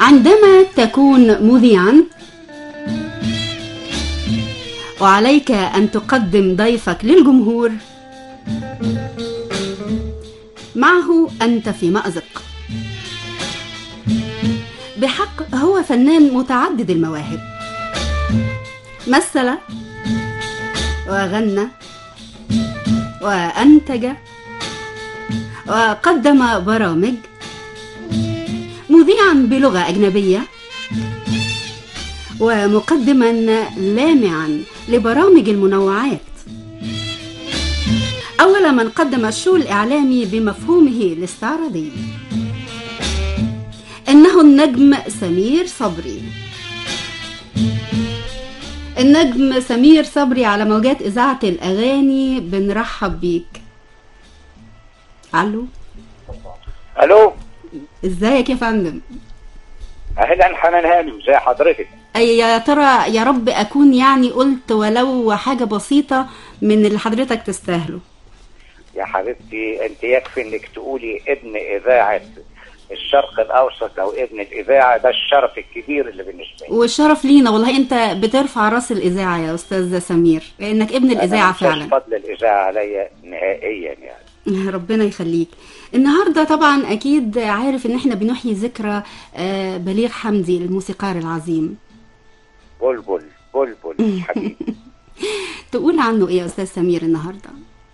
عندما تكون مذيعا وعليك أن تقدم ضيفك للجمهور معه أنت في مأزق بحق هو فنان متعدد المواهب مثل وغنى وأنتج وقدم برامج مذيعا بلغة أجنبية ومقدما لامعا لبرامج المنوعات أول من قدم الشو الإعلامي بمفهومه الاستعراضي إنه النجم سمير صبري النجم سمير صبري على موجات إذاعة الأغاني بنرحب بيك ألو الو ازيك يا فندم اهلا حنان هانم ازي حضرتك أي يا ترى يا رب أكون يعني قلت ولو حاجة بسيطة من اللي حضرتك تستاهله يا حبيبتي انت يكفي انك تقولي ابن اذاعه الشرق الاوسط او ابن الاذاعه ده الشرف الكبير اللي بالنسبه لي والشرف لينا والله أنت بترفع راس الإذاعة يا أستاذ سمير لأنك ابن الإذاعة أنا مش فعلا فضل الاذاعه عليا نهائيا يعني ربنا يخليك النهارده طبعا اكيد عارف ان احنا بنحيي ذكرى آه، بليغ حمدي الموسيقار العظيم بلبل بلبل حبيبي تقول عنه ايه يا استاذ سمير النهارده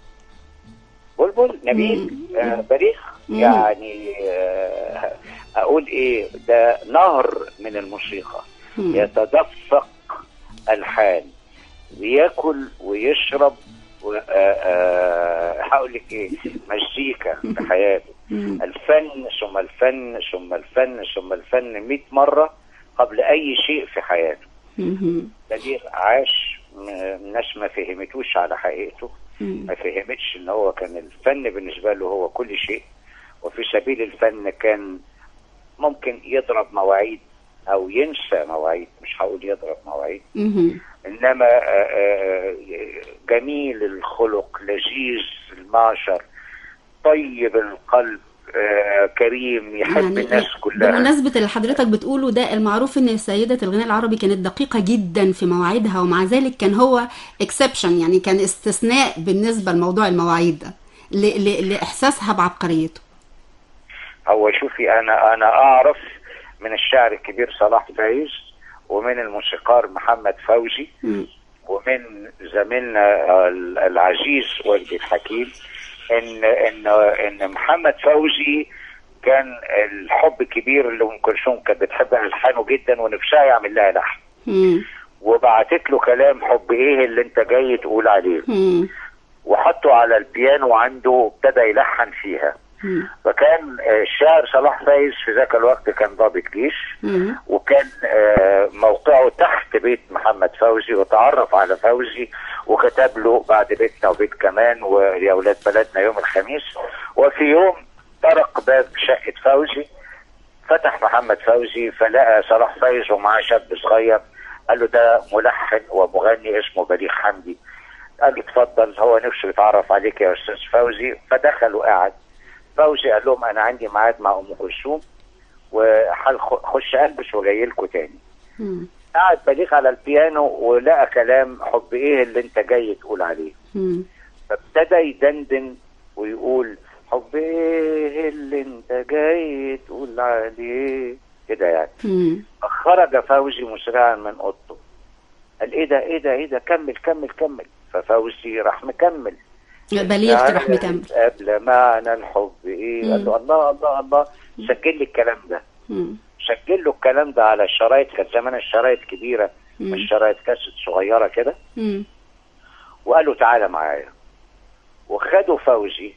بلبل نبيل آه بليغ مم. يعني آه اقول ايه ده نهر من الموسيقى مم. يتدفق الحان وياكل ويشرب و- آه، آه، هقول لك ايه مزيكا في حياته مم. الفن ثم الفن ثم الفن ثم الفن 100 مره قبل اي شيء في حياته مهم. بليغ عاش م- الناس ما فهمتوش على حقيقته مم. ما فهمتش ان هو كان الفن بالنسبه له هو كل شيء وفي سبيل الفن كان ممكن يضرب مواعيد او ينسى مواعيد مش هقول يضرب مواعيد مهم. انما آه، آه، جميل الخلق لذيذ المعشر طيب القلب آه، كريم يحب الناس كلها بمناسبة اللي حضرتك بتقوله ده المعروف ان سيدة الغناء العربي كانت دقيقة جدا في مواعيدها ومع ذلك كان هو اكسبشن يعني كان استثناء بالنسبة لموضوع المواعيد ده ل- ل- لإحساسها بعبقريته هو شوفي انا انا اعرف من الشاعر الكبير صلاح فايز ومن الموسيقار محمد فوزي مم. ومن زميلنا ال- العزيز وجدي الحكيم ان ان ان محمد فوزي كان الحب الكبير اللي ام كلثوم كانت بتحب الحانه جدا ونفسها يعمل لها لحن مم. وبعتت له كلام حب ايه اللي انت جاي تقول عليه مم. وحطه على البيانو عنده وابتدى يلحن فيها مم. فكان آه، الشاعر صلاح فايز في ذاك الوقت كان ضابط جيش مم. وكان آه، موقعه تحت بيت محمد فوزي وتعرف على فوزي وكتب له بعد بيتنا وبيت كمان ويا اولاد بلدنا يوم الخميس وفي يوم طرق باب شقه فوزي فتح محمد فوزي فلقى صلاح فايز ومعاه شاب صغير قال له ده ملحن ومغني اسمه بليغ حمدي قال له اتفضل هو نفسه يتعرف عليك يا استاذ فوزي فدخل وقعد فوزي قال لهم انا عندي ميعاد مع ام كلثوم وهخش البس وجاي لكم تاني مم. قعد بليغ على البيانو ولقى كلام حب ايه اللي انت جاي تقول عليه مم. فابتدى يدندن ويقول حب ايه اللي انت جاي تقول عليه كده يعني مم. خرج فوزي مسرعا من اوضته قال ايه ده ايه ده ايه ده كمل كمل كمل ففوزي راح مكمل بليغ راح مكمل قبل معنى الحب ايه قال له الله الله الله سجل لي الكلام ده مم. سجل له الكلام ده على الشرايط كانت زمان الشرايط كبيره مم. مش شرايط كاسيت صغيره كده مم. وقال له تعالى معايا وخدوا فوزي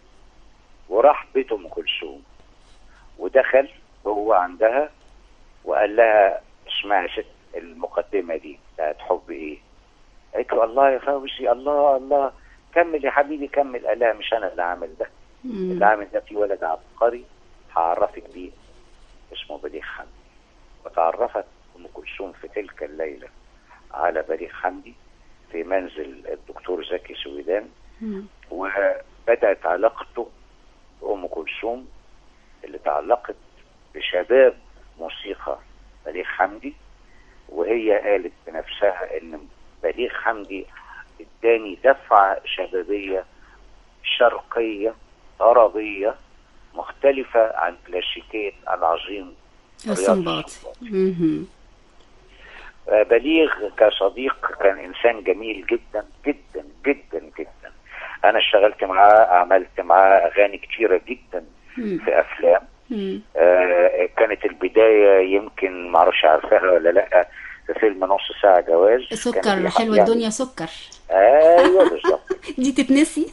وراح بيت ام كلثوم ودخل هو عندها وقال لها اسمعي يا ست المقدمه دي بتاعت حب ايه؟ قالت له الله يا فوزي الله الله كمل يا حبيبي كمل قال لها مش انا اللي عامل ده مم. اللي عامل ده في ولد عبقري هعرفك بيه اسمه بليغ حمدي وتعرفت ام كلثوم في تلك الليله على بليغ حمدي في منزل الدكتور زكي سويدان مم. وبدات علاقته بام كلثوم اللي تعلقت بشباب الموسيقى بليغ حمدي وهي قالت بنفسها ان بليغ حمدي اداني دفعه شبابيه شرقيه طربيه مختلفه عن كلاسيكيه العظيم رياض السنباطي مهم. آه، بليغ كصديق كان انسان جميل جدا جدا جدا جدا انا اشتغلت معاه عملت معاه اغاني كتيره جدا مم. في افلام مم. آه، كانت البدايه يمكن معرفش عارفاها ولا لا في فيلم نص ساعه جواز كان سكر بيحب حلوة يعني- الدنيا سكر ايوه بالظبط دي تتنسي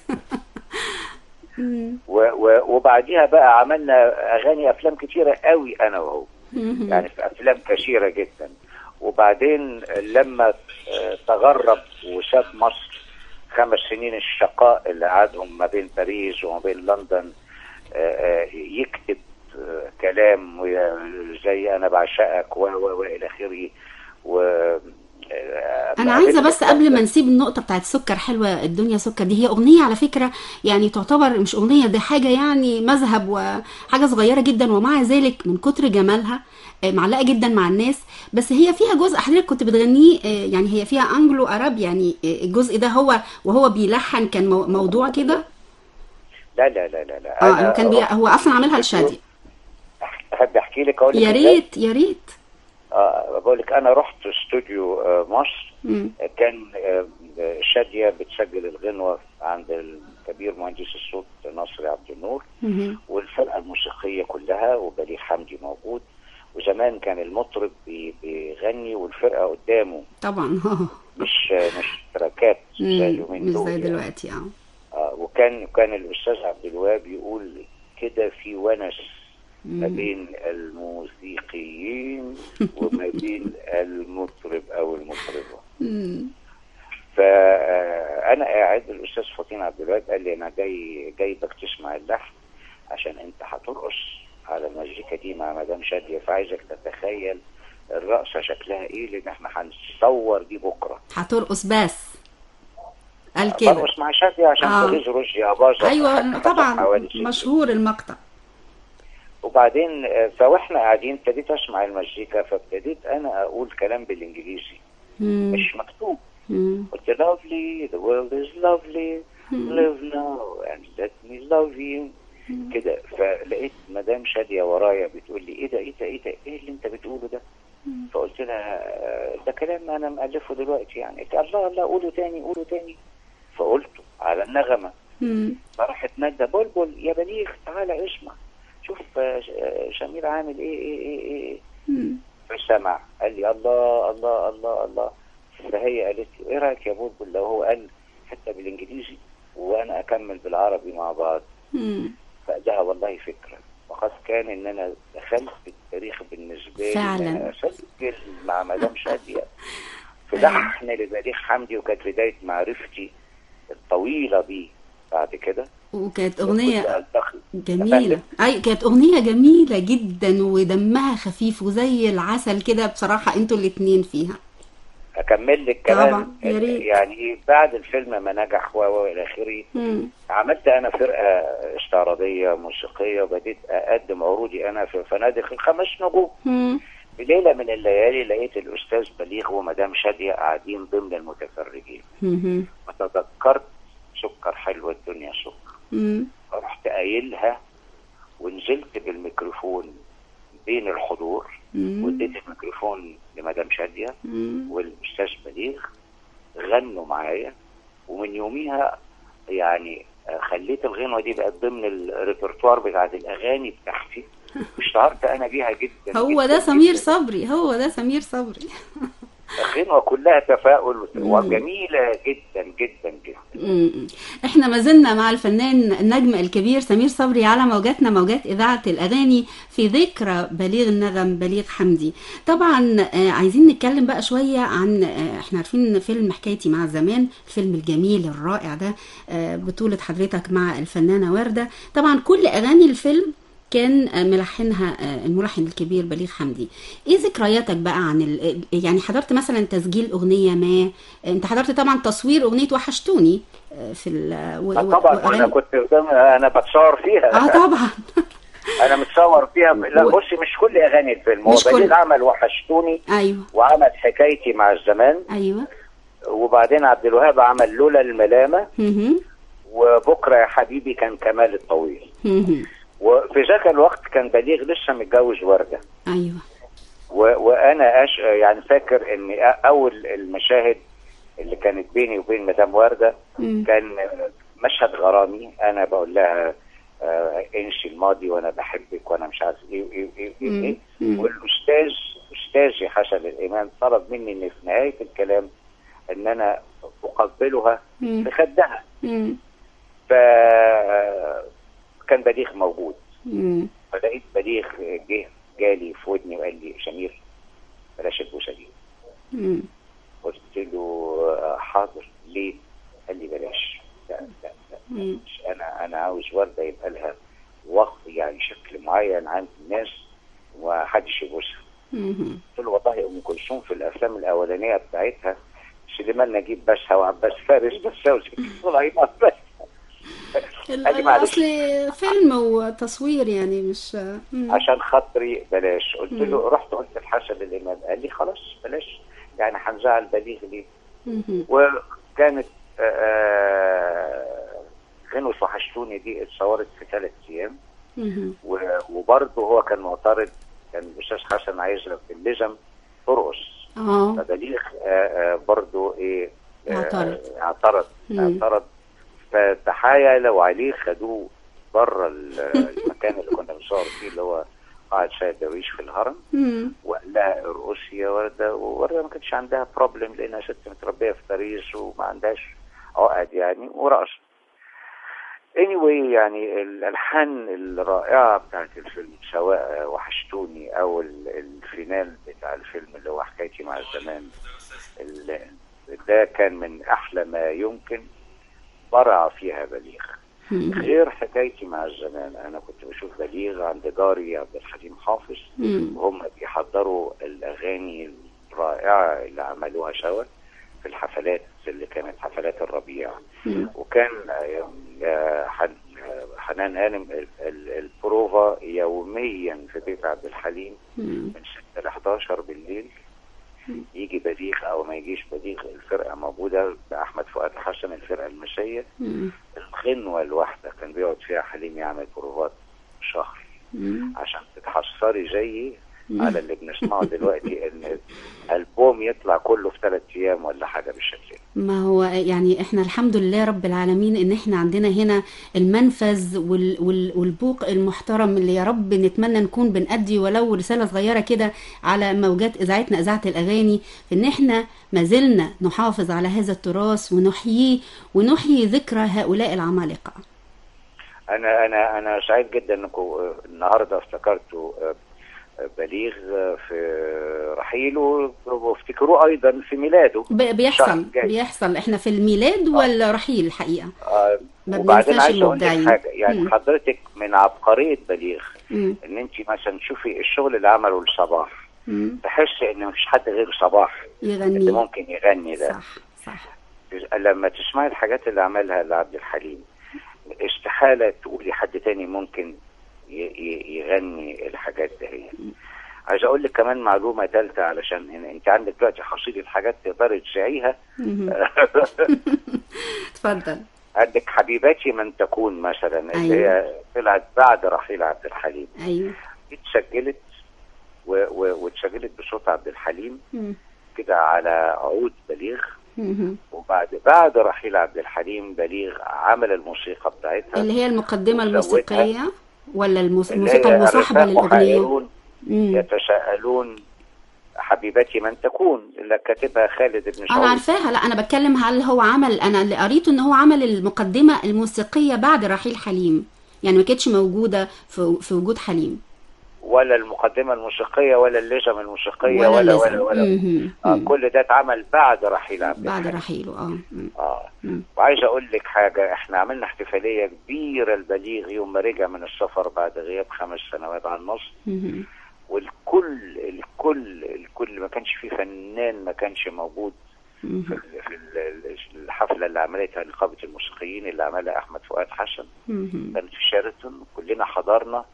و- و- وبعديها بقى عملنا اغاني افلام كتيره قوي انا وهو مهم. يعني في افلام كثيره جدا وبعدين لما آه، تغرب وساب مصر خمس سنين الشقاء اللي قعدهم ما بين باريس وما بين لندن آه، آه، يكتب آه، كلام وي- زي انا بعشقك و و والى اخره و آه، انا عايزه بس قبل ما نسيب النقطه بتاعت سكر حلوه الدنيا سكر دي هي اغنيه على فكره يعني تعتبر مش اغنيه دي حاجه يعني مذهب وحاجه صغيره جدا ومع ذلك من كتر جمالها آه، معلقه جدا مع الناس بس هي فيها جزء حضرتك كنت بتغنيه آه، يعني هي فيها انجلو اراب يعني آه، الجزء ده هو وهو بيلحن كان مو- موضوع كده لا لا لا لا لا اه كان بي... هو اصلا عاملها لشادي احب احكي لك اقول لك يا إزاي؟ ريت يا ريت اه بقول لك انا رحت استوديو آه، مصر مم. كان آه، شاديه بتسجل الغنوه عند الكبير مهندس الصوت ناصر عبد النور مهم. والفرقه الموسيقيه كلها وبليغ حمدي موجود وزمان كان المطرب بي- بيغني والفرقه قدامه طبعا اه مش مش تراكات زي مم. اليومين مش دول زي يعني. دلوقتي اه آه وكان كان الاستاذ عبد الوهاب يقول كده في ونس ما بين الموسيقيين وما بين المطرب او المطربه مم. فانا قاعد الاستاذ فطين عبد الوهاب قال لي انا جاي جايبك تسمع اللحن عشان انت هترقص على المزيكا دي مع مدام شاديه فعايزك تتخيل الرقصه شكلها ايه لان احنا هنصور دي بكره هترقص بس قال كده برقص مع شاديه عشان آه. تغيظ رشدي اباظه ايوه طبعا حوالي ست مشهور المقطع وبعدين آه، فواحنا قاعدين ابتديت اسمع المزيكا فابتديت انا اقول كلام بالانجليزي مم. مش مكتوب مم. قلت lovely the world is lovely live now and let me love you كده فلقيت مدام شاديه ورايا بتقول لي ايه ده ايه ده ايه ده ايه اللي انت بتقوله ده فقلت لها آه، ده كلام انا مألفه دلوقتي يعني قالت الله الله قوله تاني قوله تاني فقلته على النغمه مم. فراحت نادى بلبل يا بليغ تعالى اسمع شوف آه، ش- آه، شمير عامل ايه ايه ايه ايه مم. فسمع قال لي الله الله الله الله فهي قالت له ايه رايك يا بلبل لو هو قال حته بالانجليزي وانا اكمل بالعربي مع بعض مم. فقالها والله فكره وقد كان ان انا دخلت التاريخ بالنسبه لي فعلاً. إن انا اسجل مع مدام شاديه في لحن لبليغ حمدي وكانت بدايه معرفتي الطويله بيه بعد كده وكانت اغنيه كنت ألتقي- جميله اي كانت اغنيه جميله جدا ودمها خفيف وزي العسل كده بصراحه انتوا الاتنين فيها اكمل لك كمان طبعاً، يا ريت. يعني بعد الفيلم ما نجح و و الى اخره مم. عملت انا فرقه استعراضيه موسيقيه وبديت اقدم عروضي انا في فنادق الخمس نجوم مم. في ليله من الليالي لقيت الاستاذ بليغ ومدام شاديه قاعدين ضمن المتفرجين مم. فتذكرت سكر حلوه الدنيا سكر مم. فرحت قايلها ونزلت بالميكروفون بين الحضور مم. واديت الميكروفون لمدام شاديه مم. والاستاذ بليغ غنوا معايا ومن يوميها يعني آه، خليت الغنوه دي بقت ضمن الريperتوار بتاعت الاغاني بتاعتي واشتهرت انا بيها جدا هو جداً ده سمير جداً. صبري هو ده سمير صبري الغنوه كلها تفاؤل وجميله جدا جدا جدا مم. احنا ما زلنا مع الفنان النجم الكبير سمير صبري على موجاتنا موجات اذاعه الاغاني في ذكرى بليغ النغم بليغ حمدي طبعا آه، عايزين نتكلم بقى شويه عن آه، احنا عارفين ان فيلم حكايتي مع زمان الفيلم الجميل الرائع ده آه، بطوله حضرتك مع الفنانه ورده طبعا كل اغاني الفيلم كان آه، ملحنها آه، الملحن الكبير بليغ حمدي ايه ذكرياتك بقى عن ال... يعني حضرت مثلا تسجيل اغنيه ما انت حضرت طبعا تصوير اغنيه وحشتوني آه، في ال... و... آه، طبعا وأغاني- انا كنت قدام انا بتصور فيها اه طبعا انا متصور فيها لا و- بصي مش كل اغاني الفيلم هو مش كل. بليغ عمل وحشتوني ايوه وعمل حكايتي مع الزمان ايوه وبعدين عبد الوهاب عمل لولا الملامه مهم. وبكره يا حبيبي كان كمال الطويل مهم. وفي ذاك الوقت كان بليغ لسه متجوز ورده ايوه و... وانا أش... يعني فاكر ان أ- اول المشاهد اللي كانت بيني وبين مدام ورده مم. كان مشهد غرامي انا بقول لها آه انسي الماضي وانا بحبك وانا مش عارف ايه وايه وايه وايه, مم. إيه. مم. والاستاذ استاذي حسن الامام طلب مني ان في نهايه الكلام ان انا اقبلها مم. في خدها مم. ف كان بليغ موجود مم. فلقيت بليغ جه جالي في ودني وقال لي سمير بلاش البوسه دي مم. قلت له آه، حاضر ليه؟ قال لي بلاش لا لا لا مم. مش انا انا عاوز ورده يبقى لها وقت يعني شكل معين عند الناس ومحدش يبوسها مم. قلت له والله ام كلثوم في الافلام الاولانيه بتاعتها سليمان نجيب بسها وعباس فارس بس طلع بس أدي معلش. اصل فيلم وتصوير يعني مش مم. عشان خاطري بلاش قلت مم. له رحت قلت لحسن الامام قال لي خلاص بلاش يعني هنزعل بليغ ليه مم. وكانت آه، غنوة وحشتوني دي اتصورت في ثلاث ايام مم. و- وبرضه هو كان معترض كان الاستاذ حسن عايزها في اللزم ترقص اه فبليغ آه، آه، برضه ايه آه، اعترض. اعترض مم. اعترض فتحايلوا عليه خدوه بره المكان اللي كنا بنصور فيه اللي هو قاعد سيد درويش في الهرم مم. وقال لها ارقصي يا ورده وورده ما كانش عندها بروبلم لانها ست متربيه في باريس وما عندهاش عقد يعني ورقصت. anyway يعني الالحان الرائعه بتاعت الفيلم سواء وحشتوني او ال- الفينال بتاع الفيلم اللي هو حكايتي مع الزمان ال- ده كان من احلى ما يمكن برع فيها بليغ مم. غير حكايتي مع الزمان انا كنت بشوف بليغ عند جاري عبد الحليم حافظ مم. وهم بيحضروا الاغاني الرائعه اللي عملوها سوا في الحفلات اللي كانت حفلات الربيع مم. وكان آه، آه، حن- آه، حنان هانم ال- ال- البروفا يوميا في بيت عبد الحليم مم. من 6 ل 11 بالليل يجي بليغ او ما يجيش بليغ الفرقه موجوده باحمد فؤاد حسن الفرقه المسيه مم. الغنوه الواحده كان بيقعد فيها حليم يعمل بروفات شهر مم. عشان تتحصري زيي على اللي بنسمعه دلوقتي ان البوم يطلع كله في ثلاث ايام ولا حاجه بالشكل ده ما هو يعني احنا الحمد لله رب العالمين ان احنا عندنا هنا المنفذ وال وال والبوق المحترم اللي يا رب نتمنى نكون بنأدي ولو رسالة صغيرة كده على موجات اذاعتنا اذاعة الاغاني ان احنا ما زلنا نحافظ على هذا التراث ونحييه ونحيي ذكرى هؤلاء العمالقة انا انا انا سعيد جدا انكم آه، النهارده افتكرتوا آه، آه، بليغ آه، في رحيله وافتكروه ايضا في ميلاده ب- الشهر بيحصل الجاي. بيحصل احنا في الميلاد والرحيل الحقيقة آه، ما وبعدين بننساش عايز اقول لك المبدعين. حاجه يعني مم. حضرتك من عبقريه بليغ مم. ان انت مثلا تشوفي الشغل اللي عمله لصباح مم. تحس ان مفيش حد غير صباح اللي يغني ممكن يغني ده صح صح لما تسمعي الحاجات اللي عملها لعبد الحليم استحالة تقولي حد تاني ممكن ي- ي- يغني الحاجات دي عايز اقول لك كمان معلومة ثالثة علشان إن انت عندك دلوقتي حصيلة حاجات تقدري تذيعيها مهم. اتفضل عندك حبيباتي من تكون مثلا اللي أيوة. هي طلعت بعد رحيل عبد الحليم ايوه اتسجلت و- و- واتسجلت بصوت عبد الحليم مم. كده على عود بليغ مهم. وبعد بعد رحيل عبد الحليم بليغ عمل الموسيقى بتاعتها اللي هي المقدمة وزودها. الموسيقية ولا الموس- اللي الموسيقى هي المصاحبة الرفاق للأغنية حائرون مم. يتساءلون حبيبتي من تكون اللي كاتبها خالد بن أنا سعود عارفاها لا أنا بتكلم هل هو عمل أنا اللي قريته إن هو عمل المقدمة الموسيقية بعد رحيل حليم يعني ما كانتش موجودة في في وجود حليم ولا المقدمة الموسيقية ولا اللجم الموسيقية ولا ولا لازم ولا, ولا. مهم. آه مم. كل ده اتعمل بعد رحيل عبد بعد الحليم رحيله اه مم. اه مم. وعايز اقول لك حاجة احنا عملنا احتفالية كبيرة البليغ يوم ما رجع من السفر بعد غياب خمس سنوات عن مصر مهم. والكل الكل الكل ما كانش في فنان ما كانش موجود في مهم. ال- في ال- الحفله اللي عملتها نقابه الموسيقيين اللي عملها احمد فؤاد حسن مهم. كانت في شيراتون كلنا حضرنا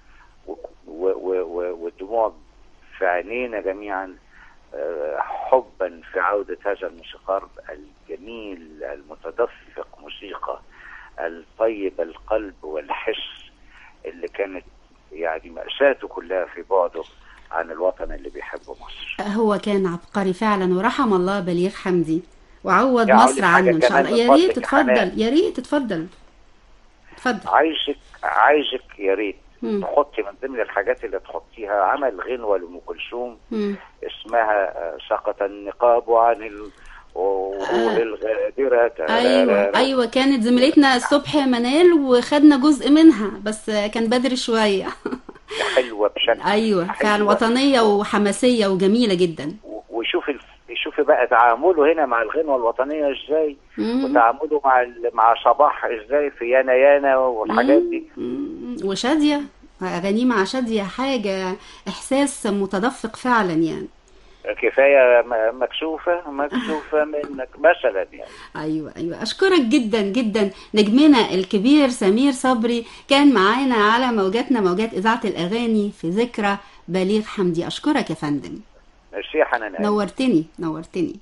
و- و- و- والدموع في عينينا جميعا آه، حبا في عودة هذا الموسيقار الجميل المتدفق موسيقى الطيب القلب والحس اللي كانت يعني مأساته كلها في بعده عن الوطن اللي بيحبه مصر هو كان عبقري فعلا ورحم الله بليغ حمدي وعوض يا مصر عودة عنه ان حاجة شاء الله كمان يا من ريت فضلك يا حنان. تتفضل يا ريت تتفضل اتفضل عايزك عايزك يا ريت مم. تحطي من ضمن الحاجات اللي تحطيها عمل غنوة لأم كلثوم مم. اسمها آه، سقط النقاب عن الوجوه آه. الغادرة ايوه ايوه كانت زميلتنا الصبح منال وخدنا جزء منها بس كان بدري شويه حلوة بشكل ايوه فعلا حلوة. وطنيه وحماسيه وجميله جدا و- وشوفي الف- شوفي بقى تعامله هنا مع الغنوة الوطنية ازاي مم. وتعامله مع ال- مع صباح ازاي في يانا يانا والحاجات دي مم. وشاديه اغانيه مع شاديه حاجه احساس متدفق فعلا يعني كفاية م- مكسوفة مكسوفة منك مثلا يعني ايوه ايوه اشكرك جدا جدا نجمنا الكبير سمير صبري كان معانا على موجاتنا موجات اذاعه الاغاني في ذكرى بليغ حمدي اشكرك يا فندم ميرسي يا حنان نورتني نورتني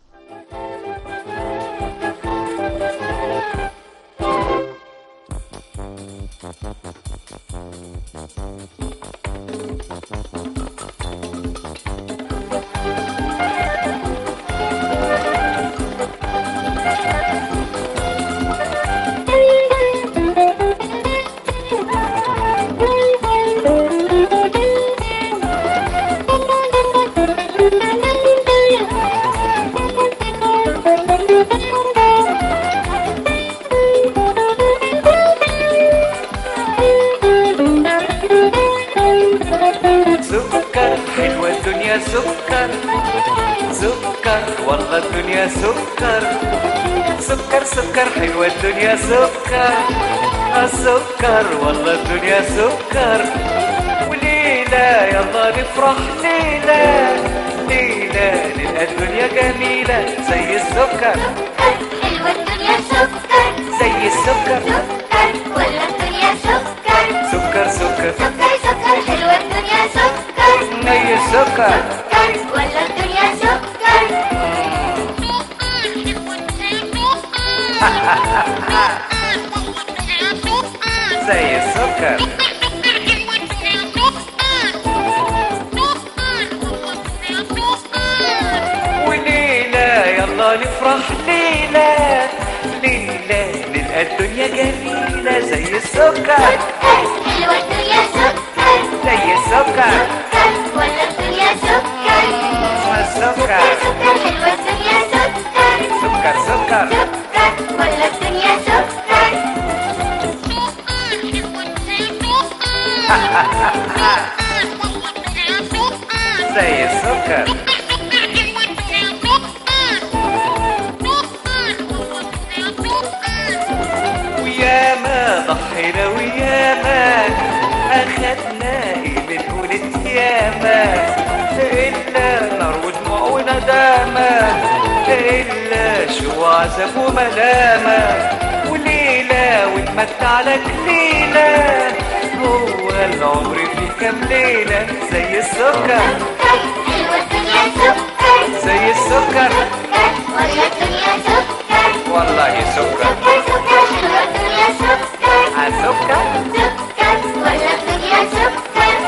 سكر حلوة الدنيا سكر سكر والله الدنيا سكر سكر سكر حلوة الدنيا سكر آه سكر والله الدنيا سكر وليلة يلا نفرح ليلة ليلة نلقى الدنيا جميلة زي السكر حلوة الدنيا سكر زي السكر سكر ولا الدنيا سكر سكر سكر سكر سكر حلوة الدنيا سكر زي السكر سكر ولا الدنيا سكر زي السكر وليلة يلا نفرح ليلة ليلة نلقى الدنيا جميلة زي السكر حلوة الدنيا سكر زي السكر سكر ولا الدنيا سكر السكر سكر حلوة الدنيا سكر سكر سكر سكر ولا الدنيا سكر زي السكر وياما ضحينا وياما أخدنا إيه بنقول ياما إلا نار ودموع وندامة إلا شو عذاب وملامة وليلة ونمتع لك ليلة هو العمر في كام ليلة زي السكر حلوة الدنيا سكر زي السكر سكر ولا الدنيا سكر والله سكر سكر سكر حلوة الدنيا سكر عالسكر سكر ولا الدنيا سكر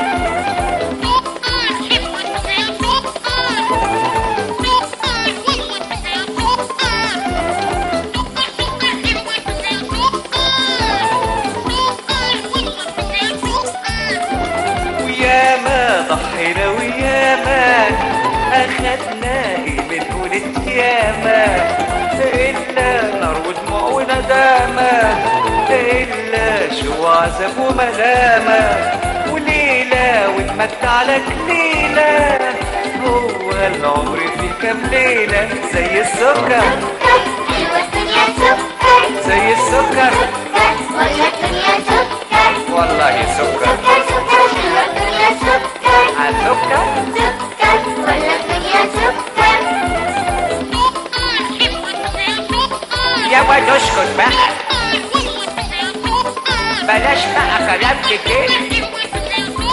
وياما ضحينا وياما أخدنا إيه بنقول ياما إلا نار ودموع وندامة إلا شو عذاب وملامة وليلة ونمتع لك ليلة هو العمر في كام ليلة زي السكر حلوة الدنيا سكر زي السكر سكر ولا الدنيا سكر والله سكر سكر سكر حلوة الدنيا سكر عالسكر سكر ولا الدنيا سكر يا واد اسكت بقى بلاش بقى كلام كتير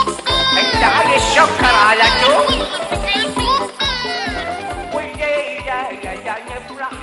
يا يا نفرح